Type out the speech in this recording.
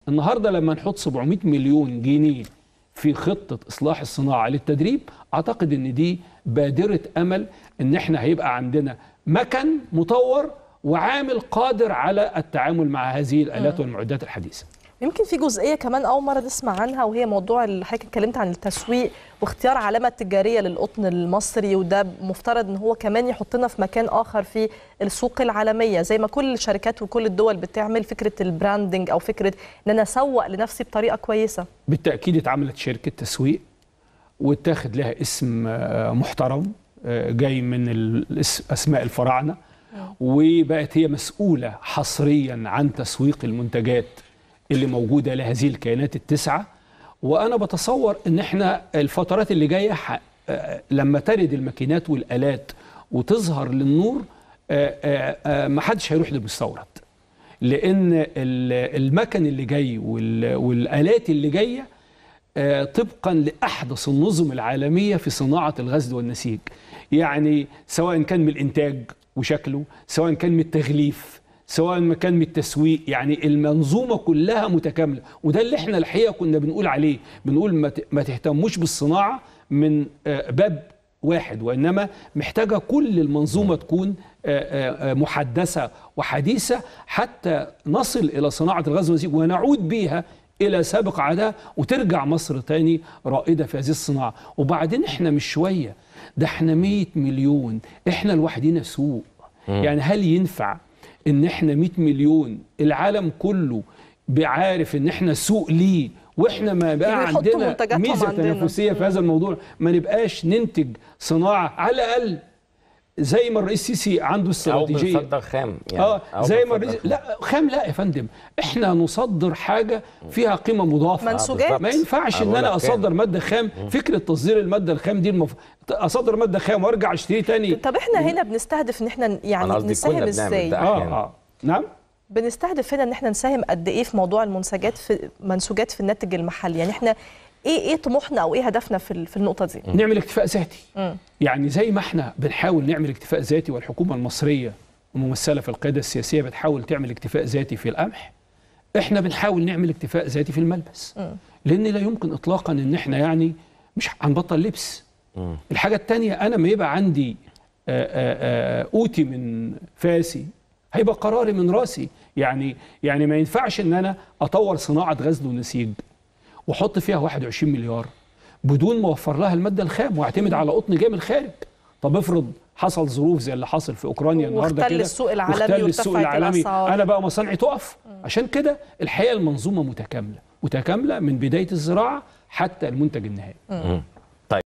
النهارده لما نحط 700 مليون جنيه في خطه اصلاح الصناعه للتدريب اعتقد ان دي بادره امل ان احنا هيبقى عندنا مكن مطور وعامل قادر على التعامل مع هذه الالات والمعدات الحديثه يمكن في جزئيه كمان اول مره نسمع عنها وهي موضوع اللي حضرتك اتكلمت عن التسويق واختيار علامه تجاريه للقطن المصري وده مفترض ان هو كمان يحطنا في مكان اخر في السوق العالميه زي ما كل الشركات وكل الدول بتعمل فكره البراندنج او فكره ان انا اسوق لنفسي بطريقه كويسه بالتاكيد اتعملت شركه تسويق واتاخد لها اسم آه، محترم آه، جاي من الاسم- اسماء الفراعنه وبقت هي مسؤوله حصريا عن تسويق المنتجات اللي موجوده لهذه الكيانات التسعه وانا بتصور ان احنا الفترات اللي جايه ح- آه، لما ترد الماكينات والالات وتظهر للنور آه، آه، آه، ما حدش هيروح للمستورد لان ال- المكن اللي جاي وال- والالات اللي جايه آه، طبقا لاحدث النظم العالميه في صناعه الغزل والنسيج يعني سواء كان من الانتاج وشكله سواء كان من التغليف سواء ما كان من التسويق يعني المنظومه كلها متكامله وده اللي احنا الحقيقه كنا بنقول عليه بنقول ما ت- ما تهتموش بالصناعه من آه، باب واحد وانما محتاجه كل المنظومه تكون آه، آه، آه، محدثه وحديثه حتى نصل الى صناعه الغزل والنسيج ونعود بيها الى سابق عادها وترجع مصر تاني رائده في هذه الصناعه وبعدين احنا مش شويه ده احنا 100 مليون احنا لوحدينا سوق يعني هل ينفع ان احنا 100 مليون العالم كله بعارف ان احنا سوق ليه واحنا ما بقى يحطوا عندنا منتجاتهم ميزه عندنا. تنافسيه في هذا الموضوع ما نبقاش ننتج صناعه على الاقل زي ما الرئيس السيسي عنده او استراتيجيه بنصدر خام يعني اه أو زي ما بنصدر الرئيس خام. لا خام لا يا فندم احنا نصدر حاجه فيها قيمه مضافه منسوجات. ما ينفعش أنا ان بقول انا لك كام. اصدر ماده خام فكره تصدير الماده الخام دي المف... اصدر ماده خام وارجع اشتري تاني طب احنا هنا بنستهدف ان احنا يعني أنا قصدي نساهم كنا بنعمل ازاي ده. اه أحياناً. اه نعم بنستهدف هنا ان احنا نساهم قد ايه في موضوع المنسجات في منسوجات في الناتج المحلي يعني احنا ايه ايه طموحنا او ايه هدفنا في ال- في النقطه دي نعمل اكتفاء ذاتي مم. يعني زي ما احنا بنحاول نعمل اكتفاء ذاتي والحكومه المصريه الممثله في القياده السياسيه بتحاول تعمل اكتفاء ذاتي في القمح احنا بنحاول نعمل اكتفاء ذاتي في الملبس لان لا يمكن اطلاقا ان احنا يعني مش هنبطل لبس الحاجه الثانيه انا ما يبقى عندي آه، آه، آه، اوتي من فاسي هيبقى قراري من راسي يعني يعني ما ينفعش ان انا اطور صناعه غزل ونسيج واحط فيها 21 مليار بدون ما اوفر لها الماده الخام واعتمد على قطن جاي من الخارج طب افرض حصل ظروف زي اللي حصل في اوكرانيا النهارده واختل كده السوق العالمي واختل السوق وارتفعت العالمي الأسعار. انا بقى مصانعي تقف عشان كده الحقيقه المنظومه متكامله متكامله من بدايه الزراعه حتى المنتج النهائي مم.